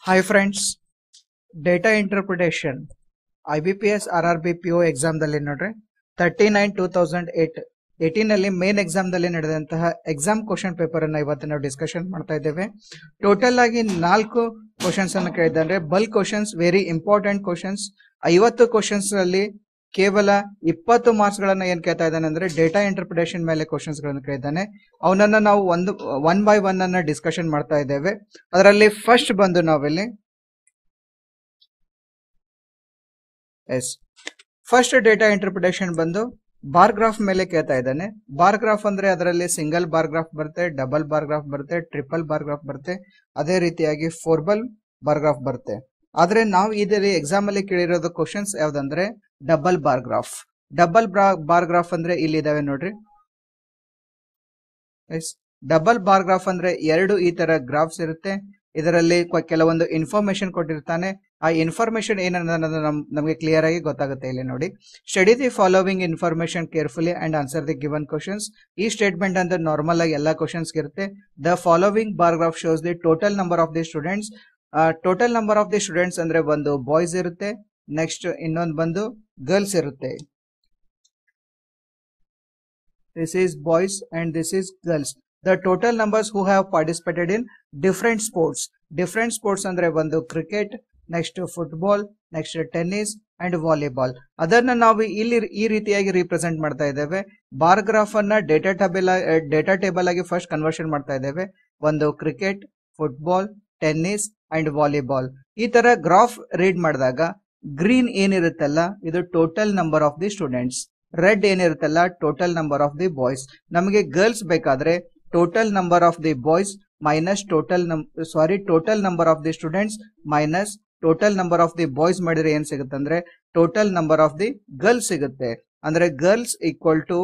Hi friends, data interpretation I B P S R R B P O ಎಕ್ಸಾಮ್ದಲ್ಲಿ ನೋಡ್ರಿ thirty nine two thousand eight ಏಟೀನಲ್ಲಿ main ಎಕ್ಸಾಮ್ದಲ್ಲಿ ನಡೆದಂತಹ exam question paper ಅನ್ನ ಇವತ್ತು ನಾವು ಡಿಸ್ಕಷನ್ ಮಾಡ್ತಾ ಇದ್ದೇವೆ ಟೋಟಲ್ ಆಗಿ ನಾಲ್ಕು ಕ್ವಶನ್ಸ್ ಅನ್ನು ಕೇಳಿದ್ದಾರೆ bulk questions very important questions ಐವತ್ತು ಕ್ವಶನ್ಸ್ ಅಲ್ಲಿ ಕೇವಲ ಇಪ್ಪತ್ತು ಮಾರ್ಕ್ಸ್ ಗಳನ್ನ ಏನ್ ಕೇಳ್ತಾ ಇದ್ದಾನೆ ಅಂದ್ರೆ ಡೇಟಾ ಇಂಟರ್ಪ್ರಿಟೇಷನ್ ಮೇಲೆ ಕ್ವಶನ್ಸ್ ಗಳನ್ನ ಕೇಳಿದ್ದಾನೆ ಅವನನ್ನ ನಾವು ಒಂದು ಒನ್ ಬೈ ಒನ್ ಅನ್ನ ಡಿಸ್ಕಷನ್ ಮಾಡ್ತಾ ಇದ್ದೇವೆ ಅದರಲ್ಲಿ ಫಸ್ಟ್ ಬಂದು ನಾವಿಲ್ಲಿ ಎಸ್ ಫಸ್ಟ್ ಡೇಟಾ ಇಂಟರ್ಪ್ರಿಟೇಷನ್ ಬಂದು ಬಾರ್ ಗ್ರಾಫ್ ಮೇಲೆ ಕೇಳ್ತಾ ಇದ್ದಾನೆ ಬಾರ್ ಗ್ರಾಫ್ ಅಂದ್ರೆ ಅದರಲ್ಲಿ ಸಿಂಗಲ್ ಬಾರ್ ಗ್ರಾಫ್ ಬರುತ್ತೆ ಡಬಲ್ ಬಾರ್ ಗ್ರಾಫ್ ಬರುತ್ತೆ ಟ್ರಿಪಲ್ ಬಾರ್ ಗ್ರಾಫ್ ಬರುತ್ತೆ ಅದೇ ರೀತಿಯಾಗಿ ಫೋರ್ಬಲ್ ಬಾರ್ ಗ್ರಾಫ್ ಬರುತ್ತೆ ಆದ್ರೆ ನಾವು ಇದರಲ್ಲಿ ಎಕ್ಸಾಮ್ ಅಲ್ಲಿ ಕೇಳಿರೋದು ಕ್ವಶನ್ಸ್ ಯಾವ್ದಂದ್ರೆ double bar graph double bar graph ಅಂದ್ರೆ ಇಲ್ಲಿ ಇದಾವೆ ನೋಡ್ರಿ ಎಸ್ ಡಬಲ್ ಬಾರ್ ಗ್ರಾಫ್ ಅಂದ್ರೆ ಎರಡು ಈ ತರ ಗ್ರಾಫ್ಸ್ ಇರುತ್ತೆ ಇದರಲ್ಲಿ ಕ- ಕೆಲವೊಂದು ಇನ್ಫಾರ್ಮೇಶನ್ ಕೊಟ್ಟಿರ್ತಾನೆ ಆ ಇನ್ಫಾರ್ಮೇಶನ್ ಏನನ್ನೋದು ನಮ್ ನಮಗೆ ಕ್ಲಿಯರ್ ಆಗಿ ಗೊತ್ತಾಗುತ್ತೆ ಇಲ್ಲಿ ನೋಡಿ study the following information carefully and answer the given questions ಈ ಸ್ಟೇಟ್ಮೆಂಟ್ ಅಂದ್ರೆ ನಾರ್ಮಲ್ ಆಗಿ ಎಲ್ಲಾ ಕ್ವಶನ್ಸ್ ಇರುತ್ತೆ the following bar graph shows the total number of the students total number of the students ಅಂದ್ರೆ ಒಂದು ಬಾಯ್ಸ್ ಇರುತ್ತೆ ನೆಕ್ಸ್ಟ್ ಇನ್ನೊಂದು ಬಂದು ಗರ್ಲ್ಸ್ ಇರುತ್ತೆ this is boys and this is girls the total numbers who have participated in different sports different sports ಅಂದ್ರೆ ಒಂದು cricket next football next tennis and volleyball ಅದನ್ನ ನಾವು ಇಲ್ಲಿ ಈ ರೀತಿಯಾಗಿ ರಿಪ್ರೆಸೆಂಟ್ ಮಾಡ್ತಾ ಇದ್ದೇವೆ ಬಾರ್ ಗ್ರಾಫ್ ಅನ್ನ ಡೇಟಾ ಟೇಬಲ್ ಡೇಟಾ ಟೇಬಲ್ ಆಗಿ ಫಸ್ಟ್ ಕನ್ವರ್ಷನ್ ಮಾಡ್ತಾ ಇದ್ದೇವೆ ಒಂದು cricket football tennis and volleyball ಈ ತರ ಗ್ರಾಫ್ ರೀಡ್ ಮಾಡಿದಾಗ ಗ್ರೀನ್ ಏನಿರುತ್ತಲ್ಲ ಇದು total number of the students red ಏನಿರುತ್ತಲ್ಲ total number of the boys ನಮಗೆ ಗರ್ಲ್ಸ್ ಬೇಕಾದ್ರೆ total number of the boys minus total sorry total number of the students minus total number of the boys ಮಾಡಿದ್ರೆ ಏನ್ ಸಿಗುತ್ತೆ ಅಂದ್ರೆ total number of the girls ಸಿಗುತ್ತೆ ಅಂದ್ರೆ girls equal to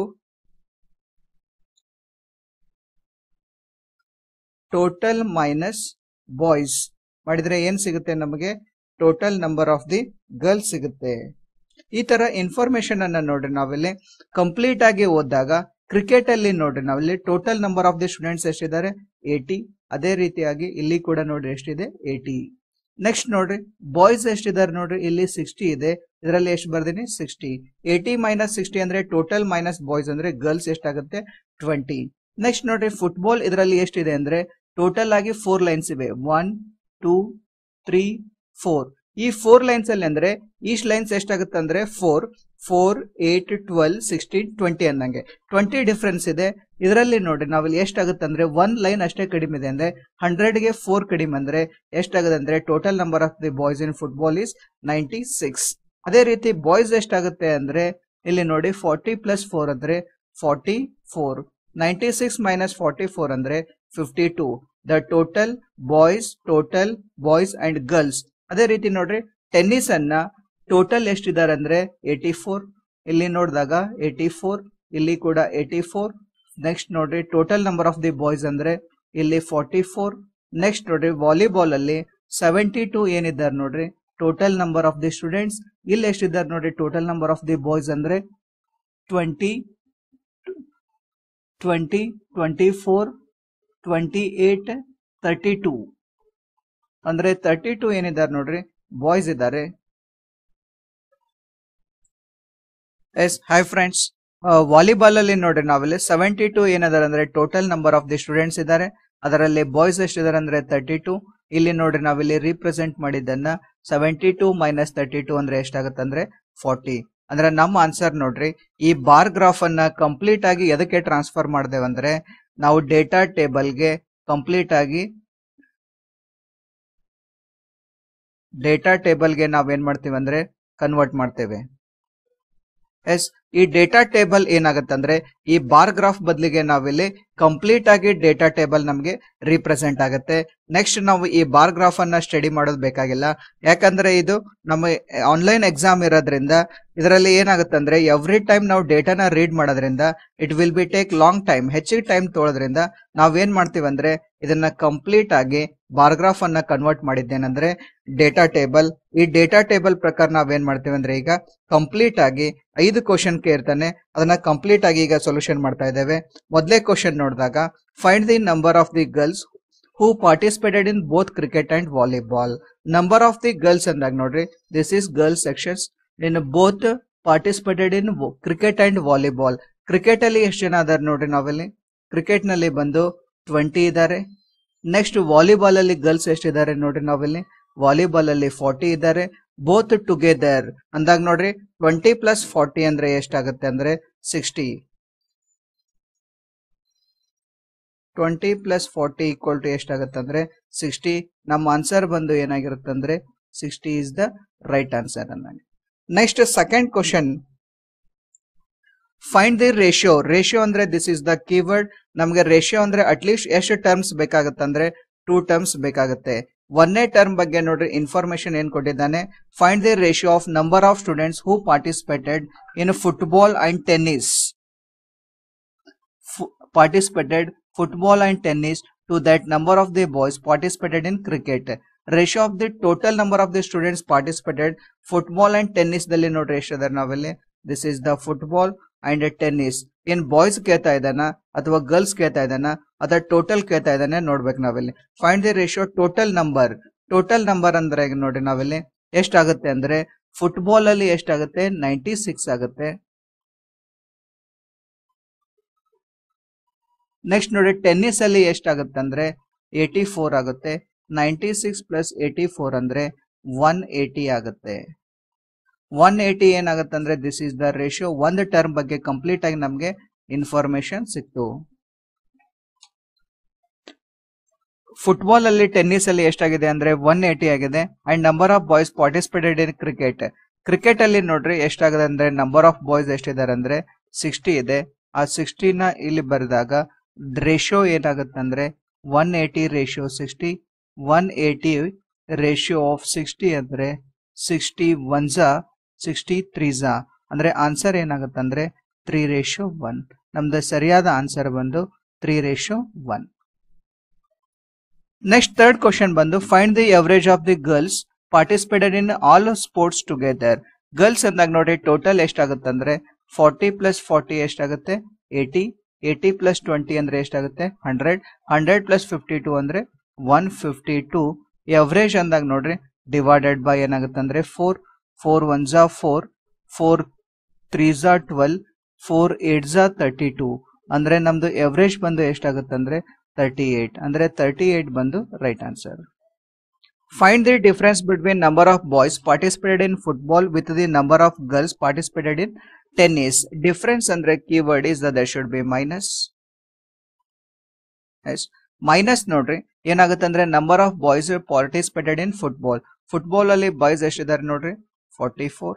total minus boys ಮಾಡಿದ್ರೆ ಏನ್ ಸಿಗುತ್ತೆ ನಮಗೆ total number of the girls ಸಿಗುತ್ತೆ ಈ ತರ ಇನ್ಫಾರ್ಮೇಶನ್ ಅನ್ನ ನೋಡ್ರಿ ನಾವಿಲ್ಲಿ ಕಂಪ್ಲೀಟ್ ಆಗಿ ಓದಿದಾಗ ಕ್ರಿಕೆಟ್ ಅಲ್ಲಿ ನೋಡ್ರಿ ನಾವಿಲ್ಲಿ total number of the students ಎಷ್ಟಿದ್ದಾರೆ ಏಟಿ ಅದೇ ರೀತಿಯಾಗಿ ಇಲ್ಲಿ ಕೂಡ ನೋಡ್ರಿ ಎಷ್ಟಿದೆ ಏಟಿ ನೆಕ್ಸ್ಟ್ ನೋಡ್ರಿ ಬಾಯ್ಸ್ ಎಷ್ಟಿದ್ದಾರೆ ನೋಡ್ರಿ ಇಲ್ಲಿ ಸಿಕ್ಸ್ಟಿ ಇದೆ ಇದರಲ್ಲಿ ಎಷ್ಟು ಬರ್ದೀನಿ ಸಿಕ್ಸ್ಟಿ ಏಟಿ ಮೈನಸ್ ಸಿಕ್ಸ್ಟಿ ಅಂದ್ರೆ ಟೋಟಲ್ ಮೈನಸ್ ಬಾಯ್ಸ್ ಅಂದ್ರೆ ಗರ್ಲ್ಸ್ ಎಷ್ಟಾಗುತ್ತೆ ಟ್ವೆಂಟಿ ನೆಕ್ಸ್ಟ್ ನೋಡ್ರಿ ಫುಟ್ಬಾಲ್ ಇದರಲ್ಲಿ ಎಷ್ಟಿದೆ ಅಂದ್ರೆ ಟೋಟಲ್ ಆಗಿ ಫೋರ್ ಲೈನ್ಸ್ ಇವೆ ಒನ್ ಟೂ ತ್ರೀ ಫೋರ್ ಈ ಫೋರ್ ಲೈನ್ಸ್ ಅಲ್ಲಿ ಅಂದ್ರೆ ಈಸ್ಟ್ ಲೈನ್ಸ್ ಎಷ್ಟಾಗುತ್ತೆ ಅಂದ್ರೆ four four eight twelve sixteen twenty ಅನ್ನಂಗೆ ಟ್ವೆಂಟಿ ಡಿಫ್ರೆನ್ಸ್ ಇದೆ ಇದರಲ್ಲಿ ನೋಡಿ ನಾವಿಲ್ಲಿ ಎಷ್ಟಾಗುತ್ತೆ ಅಂದ್ರೆ ಒನ್ ಲೈನ್ ಅಷ್ಟೇ ಕಡಿಮೆ ಇದೆ ಅಂದ್ರೆ ಹಂಡ್ರೆಡ್ ಗೆ ಫೋರ್ ಕಡಿಮೆ ಅಂದ್ರೆ ಎಷ್ಟಾಗುತ್ತೆ ಅಂದ್ರೆ total number of the boys in football is ninety six ಅದೇ ರೀತಿ ಬಾಯ್ಸ್ ಎಷ್ಟಾಗುತ್ತೆ ಅಂದ್ರೆ ಇಲ್ಲಿ ನೋಡಿ ಫಾರ್ಟಿ ಪ್ಲಸ್ ಫೋರ್ ಅಂದ್ರೆ forty four ninety six minus forty four ಅಂದ್ರೆ fifty two the total boys total boys and girls ಅದೇ ರೀತಿ ನೋಡ್ರಿ ಟೆನ್ನಿಸ್ ಅನ್ನ ಟೋಟಲ್ ಎಷ್ಟಿದ್ದಾರೆ ಅಂದ್ರೆ ಏಟಿ ಫೋರ್ ಇಲ್ಲಿ ನೋಡಿದಾಗ ಏಟಿ ಫೋರ್ ಇಲ್ಲಿ ಕೂಡ ಏಟಿ ಫೋರ್ ನೆಕ್ಸ್ಟ್ ನೋಡ್ರಿ total number of the boys ಅಂದ್ರೆ ಇಲ್ಲಿ ಫಾರ್ಟಿ ಫೋರ್ ನೆಕ್ಸ್ಟ್ ನೋಡ್ರಿ ವಾಲಿಬಾಲ್ ಅಲ್ಲಿ ಸೆವೆಂಟಿ ಟೂ ಏನಿದ್ದಾರೆ ನೋಡ್ರಿ total number of the students ಇಲ್ಲಿ ಎಷ್ಟಿದ್ದಾರೆ ನೋಡ್ರಿ total number of the boys ಅಂದ್ರೆ twenty twenty twenty four twenty eight thirty two ಅಂದ್ರೆ ತರ್ಟಿ ಟೂ ಏನಿದ್ದಾರೆ ನೋಡ್ರಿ ಬಾಯ್ಸ್ ಇದ್ದಾರೆ ಎಸ್ ಹಾಯ್ ಫ್ರೆಂಡ್ಸ್ ವಾಲಿಬಾಲ್ ಅಲ್ಲಿ ನೋಡ್ರಿ ನಾವಿಲ್ಲಿ ಸೆವೆಂಟಿ ಟೂ ಏನದಾರೆ ಅಂದ್ರೆ total number of the students ಇದ್ದಾರೆ ಅದರಲ್ಲಿ ಬಾಯ್ಸ್ ಎಷ್ಟಿದ್ದಾರೆ ಅಂದ್ರೆ ತರ್ಟಿ ಟೂ ಇಲ್ಲಿ ನೋಡ್ರಿ ನಾವಿಲ್ಲಿ ರೀಪ್ರೆಸೆಂಟ್ ಮಾಡಿದ್ದನ್ನ seventy two minus thirty two ಅಂದ್ರೆ ಎಷ್ಟಾಗುತ್ತೆ ಅಂದ್ರೆ ಫಾರ್ಟಿ ಅಂದ್ರೆ ನಮ್ಮ ಆನ್ಸರ್ ನೋಡ್ರಿ ಈ ಬಾರ್ ಗ್ರಾಫ್ ಅನ್ನ ಕಂಪ್ಲೀಟ್ ಆಗಿ ಎದಕ್ಕೆ ಟ್ರಾನ್ಸ್ಫರ್ ಮಾಡ್ದೇವಂದ್ರೆ ನಾವು ಡೇಟಾ ಟೇಬಲ್ಗೆ ಕಂಪ್ಲೀಟ್ ಆಗಿ ಡೇಟಾ ಟೇಬಲ್ಗೆ ನಾವೇನ್ ಮಾಡ್ತೀವಿ ಅಂದ್ರೆ ಕನ್ವರ್ಟ್ ಮಾಡ್ತೇವೆ ಎಸ್ ಈ ಡೇಟಾ ಟೇಬಲ್ ಏನಾಗತ್ತಂದ್ರೆ ಈ ಬಾರ್ ಗ್ರಾಫ್ ಬದಲಿಗೆ ನಾವಿಲ್ಲಿ ಕಂಪ್ಲೀಟ್ ಆಗಿ ಡೇಟಾ ಟೇಬಲ್ ನಮಗೆ ರಿಪ್ರೆಸೆಂಟ್ ಆಗುತ್ತೆ ನೆಕ್ಸ್ಟ್ ನಾವು ಈ ಬಾರ್ ಗ್ರಾಫ್ ಅನ್ನ ಸ್ಟಡಿ ಮಾಡೋದು ಬೇಕಾಗಿಲ್ಲ ಯಾಕಂದ್ರೆ ಇದು ನಮ್ಮ ಆನ್ಲೈನ್ ಎಕ್ಸಾಮ್ ಇರೋದ್ರಿಂದ ಇದರಲ್ಲಿ ಏನಾಗುತ್ತೆ ಅಂದ್ರೆ ಎವ್ರಿ ಟೈಮ್ ನಾವು ಡೇಟಾನ ರೀಡ್ ಮಾಡೋದ್ರಿಂದ it will be take long time ಹೆಚ್ಚಿಗೆ ಟೈಮ್ ತೊಗೊಳೋದ್ರಿಂದ ನಾವೇನ್ ಮಾಡ್ತೀವಿ ಅಂದ್ರೆ ಇದನ್ನ ಕಂಪ್ಲೀಟ್ ಆಗಿ ಬಾರ್ಗ್ರಾಫ್ ಅನ್ನ ಕನ್ವರ್ಟ್ ಮಾಡಿದ್ದೇನೆಂದ್ರೆ ಡೇಟಾ ಟೇಬಲ್ ಈ ಡೇಟಾ ಟೇಬಲ್ ಪ್ರಕಾರ ನಾವೇನ್ ಮಾಡ್ತೀವಿ ಅಂದ್ರೆ ಈಗ ಕಂಪ್ಲೀಟ್ ಆಗಿ ಐದು ಕ್ವಶನ್ ಕೇಳ್ತಾನೆ ಅದನ್ನ ಕಂಪ್ಲೀಟ್ ಆಗಿ ಈಗ ಸೊಲ್ಯೂಷನ್ ಮಾಡ್ತಾ ಇದ್ದೇವೆ ಮೊದಲೇ ಕ್ವಶನ್ ನೋಡಿದಾಗ find the number of the girls who participated in both cricket and volleyball number of the girls ಅಂದಾಗ ನೋಡ್ರಿ this is girls sections in both participated in cricket and volleyball cricket ಅಲ್ಲಿ ಎಷ್ಟು ಜನ ಅದಾರ ನೋಡ್ರಿ ನಾವಲ್ಲಿ ಕ್ರಿಕೆಟ್ ನಲ್ಲಿ ಬಂದು ಟ್ವೆಂಟಿ ಇದ್ದಾರೆ ನೆಕ್ಸ್ಟ್ ವಾಲಿಬಾಲ್ ಅಲ್ಲಿ ಗರ್ಲ್ಸ್ ಎಷ್ಟಿದ್ದಾರೆ ನೋಡ್ರಿ ನಾವಿಲ್ಲಿ ವಾಲಿಬಾಲ್ ಅಲ್ಲಿ ಫಾರ್ಟಿ ಇದ್ದಾರೆ ಬೋತ್ ಟುಗೆದರ್ ಅಂದಾಗ ನೋಡ್ರಿ ಟ್ವೆಂಟಿ ಪ್ಲಸ್ ಫಾರ್ಟಿ ಅಂದ್ರೆ ಎಷ್ಟಾಗುತ್ತೆ ಅಂದ್ರೆ sixty twenty plus forty equal to ಎಷ್ಟಾಗುತ್ತೆ ಅಂದ್ರೆ ಸಿಕ್ಸ್ಟಿ ನಮ್ಮ ಆನ್ಸರ್ ಬಂದು ಏನಾಗಿರುತ್ತೆ ಅಂದ್ರೆ sixty is the right answer ಅನ್ನಂಗೆ next second question find the ratio ratio ಅಂದ್ರೆ ದಿಸ್ ಇಸ್ ದ ಕೀವರ್ಡ್ ನಮಗೆ ರೇಷಿಯೋ ಅಂದ್ರೆ ಅಟ್ಲೀಸ್ಟ್ ಎಷ್ಟು ಟರ್ಮ್ಸ್ ಬೇಕಾಗುತ್ತೆ ಅಂದ್ರೆ ಟೂ ಟರ್ಮ್ಸ್ ಬೇಕಾಗುತ್ತೆ ಒಂದನೇ ಟರ್ಮ್ ಬಗ್ಗೆ ನೋಡ್ರಿ ಇನ್ಫಾರ್ಮೇಶನ್ ಏನ್ ಕೊಟ್ಟಿದ್ದಾನೆ find the ratio of number of students who participated in football and tennis participated football and tennis to that number of the boys participated in cricket ratio of the total number of the students participated football and tennis ದಲ್ಲಿ ನೋಡ್ರಿ ಎಷ್ಟಿದೆ ನಾವಲ್ಲಿ this is the football and tennis ಏನ್ boys ಕೇಳ್ತಾ ಇದ್ದಾನ ಅಥವಾ girls ಕೇಳ್ತಾ ಇದ್ದಾನ ಅಥವಾ ಟೋಟಲ್ ಕೇಳ್ತಾ ಇದ್ದಾನೆ ನೋಡ್ಬೇಕು ನಾವಿಲ್ಲಿ find the ratio total number total number ಅಂದ್ರೆ ಈಗ ನೋಡಿ ನಾವಿಲ್ಲಿ ಎಷ್ಟಾಗುತ್ತೆ ಅಂದ್ರೆ ಫುಟ್ಬಾಲ್ ಅಲ್ಲಿ ಎಷ್ಟಾಗುತ್ತೆ ನೈಂಟಿ ಸಿಕ್ಸ್ ಆಗುತ್ತೆ ನೆಕ್ಸ್ಟ್ ನೋಡಿ ಟೆನ್ನಿಸ್ ಅಲ್ಲಿ ಎಷ್ಟಾಗುತ್ತೆ ಅಂದ್ರೆ ಏಟಿ ಫೋರ್ ಆಗುತ್ತೆ ninety six plus eighty four ಅಂದ್ರೆ ಒನ್ ಏಟಿ ಆಗುತ್ತೆ ಒನ್ ಏಟಿ ಏನಾಗುತ್ತೆ ಅಂದ್ರೆ ದಿಸ್ ಇಸ್ ದ ರೇಷಿಯೋ ಒಂದು ಟರ್ಮ್ ಬಗ್ಗೆ ಕಂಪ್ಲೀಟ್ ಆಗಿ ನಮಗೆ ಇನ್ಫಾರ್ಮೇಶನ್ ಸಿಕ್ತು ಫುಟ್ಬಾಲ್ ಅಲ್ಲಿ ಟೆನ್ನಿಸ್ ಅಲ್ಲಿ ಎಷ್ಟಾಗಿದೆ ಅಂದ್ರೆ ಒನ್ ಏಟಿ ಆಗಿದೆ and number of boys participated in cricket cricket ಅಲ್ಲಿ ನೋಡ್ರಿ ಎಷ್ಟಾಗಿದೆ ಅಂದ್ರೆ ನಂಬರ್ ಆಫ್ ಬಾಯ್ಸ್ ಎಷ್ಟಿದ್ದಾರೆ ಅಂದ್ರೆ ಸಿಕ್ಸ್ಟಿ ಇದೆ ಆ ಸಿಕ್ಸ್ಟಿನ ಇಲ್ಲಿ ಬರೆದಾಗ ರೇಷಿಯೋ ಏನಾಗುತ್ತೆ ಅಂದ್ರೆ one eighty ratio sixty one eighty ratio of sixty ಅಂದ್ರೆ ಸಿಕ್ಸ್ಟಿ ಒನ್ಸಾ ಸಿಕ್ಸ್ಟಿ ತ್ರೀಸಾ ಅಂದ್ರೆ ಆನ್ಸರ್ ಏನಾಗುತ್ತೆ ಅಂದ್ರೆ ತ್ರೀ ರೇಷಿಯೋ ಒನ್ ನಮ್ದು ಸರಿಯಾದ ಆನ್ಸರ್ ಬಂದು three ratio one next third question ಬಂದು find the average of the girls participated in all sports together girls ಅಂದಾಗ ನೋಡಿ ಟೋಟಲ್ ಎಷ್ಟಾಗುತ್ತೆ ಅಂದ್ರೆ ಫಾರ್ಟಿ ಪ್ಲಸ್ ಫಾರ್ಟಿ ಎಷ್ಟಾಗುತ್ತೆ ಏಟಿ ಏಟಿ ಪ್ಲಸ್ ಟ್ವೆಂಟಿ ಅಂದ್ರೆ ಎಷ್ಟಾಗುತ್ತೆ hundred hundred plus fifty two ಅಂದ್ರೆ one fifty two average ಅಂದಾಗ ನೋಡ್ರಿ ಡಿವೈಡೆಡ್ ಬೈ ಏನಾಗುತ್ತೆ ಅಂದ್ರೆ ಫೋರ್ ಫೋರ್ ಒನ್ ಝಾ ಫೋರ್ ಫೋರ್ ತ್ರೀ ಝಾ ಟ್ವೆಲ್ ಫೋರ್ ಏಟ್ ಝಾ ತರ್ಟಿ ಟೂ ಅಂದ್ರೆ ನಮ್ದು ಎವರೇಜ್ ಬಂದು ಎಷ್ಟಾಗುತ್ತೆ ಅಂದ್ರೆ ತರ್ಟಿ ಏಟ್ ಅಂದ್ರೆ ತರ್ಟಿ ಏಟ್ ಬಂದು right answer find the difference between number of boys participated in football with the number of girls participated in tennis difference ಅಂದ್ರೆ keyword is there should be minus is minus ನೋಡ್ರಿ ಏನಾಗುತ್ತೆ ಅಂದ್ರೆ number of boys participated in football football ಅಲ್ಲಿ boys ಎಷ್ಟಿದ್ದಾರೆ ನೋಡ್ರಿ forty four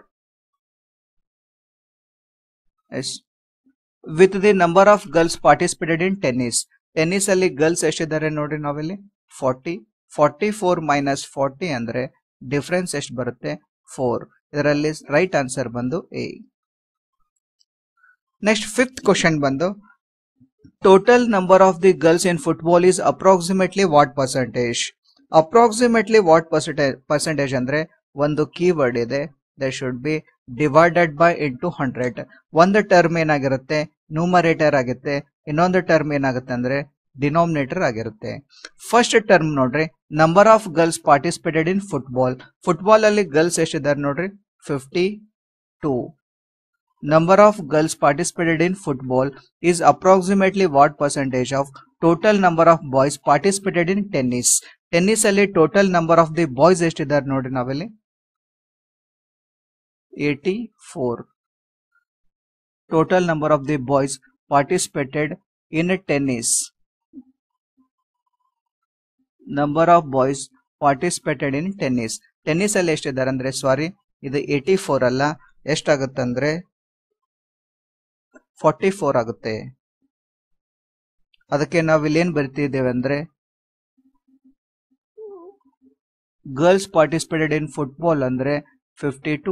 is with the number of girls participated in tennis tennis ಅಲ್ಲಿ girls ಎಷ್ಟಿದ್ದಾರೆ ನೋಡ್ರಿ ನಾವಿಲ್ಲಿ forty forty four minus forty ಅಂದ್ರೆ ಡಿಫರೆನ್ಸ್ ಎಷ್ಟು ಬರುತ್ತೆ ಫೋರ್ ಇದರಲ್ಲಿ ರೈಟ್ ಆನ್ಸರ್ ಬಂದು ಎ ನೆಕ್ಸ್ಟ್ ಫಿಫ್ತ್ ಕ್ವಶನ್ ಬಂದು total number of the girls in football is approximately what percentage approximately what percentage percentage ಅಂದ್ರೆ ಒಂದು ಕೀವರ್ಡ್ ಇದೆ the should be divided by into hundred ಒಂದು term ಏನಾಗಿರುತ್ತೆ numerator ಆಗುತ್ತೆ ಇನ್ನೊಂದು term ಏನಾಗುತ್ತೆ ಅಂದ್ರೆ ಡಿನಾಮಿನೇಟರ್ ಆಗಿರುತ್ತೆ ಫಸ್ಟ್ ಟರ್ಮ್ ನೋಡ್ರಿ number of girls participated in football football ಅಲ್ಲಿ ಗರ್ಲ್ಸ್ ಎಷ್ಟಿದ್ದಾರೆ ನೋಡ್ರಿ fifty two number of girls participated in football is approximately what percentage of total number of boys participated in tennis tennis ಅಲ್ಲಿ total number of the boys ಎಷ್ಟಿದ್ದಾರೆ ನೋಡ್ರಿ ನಾವಿಲ್ಲಿ eighty four total number of the boys participated in tennis number of boys participated in tennis tennis ಅಲ್ಲಿ ಎಷ್ಟಿದ್ದಾರೆ ಅಂದ್ರೆ ಸಾರಿ ಇದು eighty four ಅಲ್ಲ ಎಷ್ಟಾಗುತ್ತಂದ್ರೆ forty four ಆಗುತ್ತೆ ಅದಕ್ಕೆ ನಾವು ಇಲ್ಲಿ ಏನ್ ಬರಿತಿದ್ದೇವೆ ಅಂದ್ರೆ ಗರ್ಲ್ಸ್ ಪಾರ್ಟಿಸಿಪೇಟೆಡ್ ಇನ್ ಫುಟ್ಬಾಲ್ ಅಂದ್ರೆ fifty two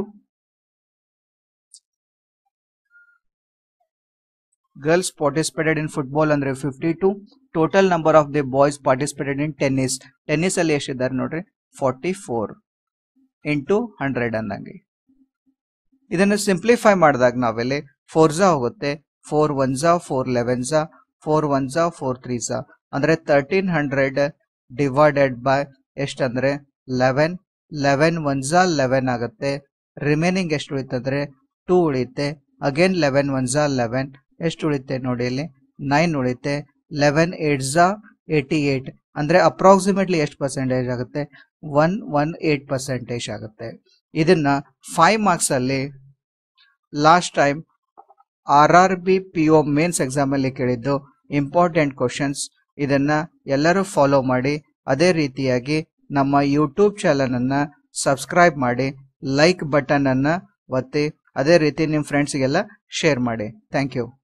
girls participated in football ಅಂದ್ರೆ fifty two total number of the boys participated in tennis tennis ಅಲ್ಲಿ ಎಷ್ಟಿದ್ದಾರೆ ನೋಡ್ರಿ ಫಾರ್ಟಿ ಫೋರ್ ಇಂಟು ಹಂಡ್ರೆಡ್ ಅಂದಂಗೆ ಇದನ್ನು ಸಿಂಪ್ಲಿಫೈ ಮಾಡಿದಾಗ ನಾವೆಲ್ಲಿ ಫೋರ್ ಝಾ ಹೋಗುತ್ತೆ ಫೋರ್ ಒನ್ ಝಾ ಫೋರ್ ಲೆವೆನ್ ಝಾ ಫೋರ್ ಒನ್ ಝಾ ಫೋರ್ ತ್ರೀ ಝಾ ಅಂದ್ರೆ ತರ್ಟೀನ್ ಹಂಡ್ರೆಡ್ ಡಿವೈಡೆಡ್ ಬೈ ಎಷ್ಟಂದ್ರೆ ಲೆವೆನ್ ಲೆವೆನ್ ಒನ್ ಝಾ ಲೆವೆನ್ ಆಗುತ್ತೆ ರಿಮೈನಿಂಗ್ ಎಷ್ಟು ಉಳಿತಂದ್ರೆ ಟೂ ಉಳಿಯುತ್ತೆ ಅಗೇನ್ ಲೆವೆನ್ ಒನ್ ಝಾ ಲೆವೆನ್ ಎಷ್ಟು ಉಳಿತೆ ನೋಡಿ ಇಲ್ಲಿ ನೈನ್ ಉಳಿತೆ ಲೆವೆನ್ ಏಟ್ ಝಾ ಏಯ್ಟಿ ಏಟ್ ಅಂದ್ರೆ ಅಪ್ರಾಕ್ಸಿಮೇಟ್ಲಿ ಎಷ್ಟು ಪರ್ಸೆಂಟೇಜ್ ಆಗುತ್ತೆ ಒನ್ ಒನ್ ಏಟ್ ಪರ್ಸೆಂಟೇಜ್ ಆಗುತ್ತೆ ಇದನ್ನ ಫೈವ್ ಮಾರ್ಕ್ಸ್ ಅಲ್ಲಿ last time R R B P ಒ ಮೇನ್ಸ್ ಎಕ್ಸಾಮ್ ಅಲ್ಲಿ ಕೇಳಿದ್ದು ಇಂಪಾರ್ಟೆಂಟ್ ಕ್ವಶನ್ಸ್ ಇದನ್ನ ಎಲ್ಲರೂ ಫಾಲೋ ಮಾಡಿ ಅದೇ ರೀತಿಯಾಗಿ ನಮ್ಮ ಯೂಟ್ಯೂಬ್ ಚಾನಲ್ ಅನ್ನ ಸಬ್ಸ್ಕ್ರೈಬ್ ಮಾಡಿ ಲೈಕ್ ಬಟನ್ ಅನ್ನ ಒತ್ತಿ ಅದೇ ರೀತಿ ನಿಮ್ಮ ಫ್ರೆಂಡ್ಸ್ಗೆಲ್ಲ ಶೇರ್ ಮಾಡಿ ಥ್ಯಾಂಕ್ ಯು